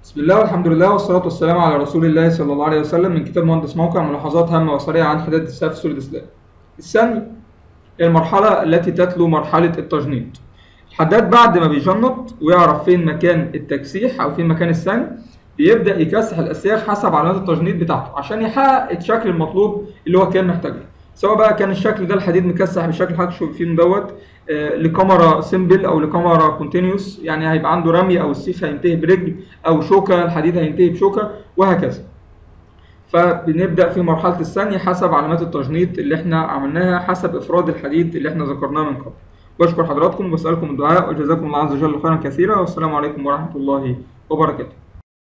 بسم الله والحمد لله والصلاة والسلام على رسول الله صلى الله عليه وسلم من كتاب مهندس موقع ملاحظات هامة وسريعة عن حداد السقف في سورة الإسلام. الثاني المرحلة التي تتلو مرحلة التجنيط. الحداد بعد ما بيجنط ويعرف فين مكان التكسيح أو فين مكان السن بيبدأ يكسح الأسياخ حسب علامات التجنيط بتاعته عشان يحقق الشكل المطلوب اللي هو كان محتاجه. سواء بقى كان الشكل ده الحديد مكسح بالشكل اللي حضرتك شايفينه دوت آه، لكاميرا سيمبل او لكاميرا كونتينيوس يعني هيبقى عنده رمي او السيخ هينتهي برجل او شوكه الحديد هينتهي بشوكه وهكذا فبنبدا في مرحله الثانيه حسب علامات التجنيط اللي احنا عملناها حسب افراد الحديد اللي احنا ذكرناه من قبل بشكر حضراتكم وبسالكم الدعاء وجزاكم الله عز وجل خيرا كثيرا والسلام عليكم ورحمه الله وبركاته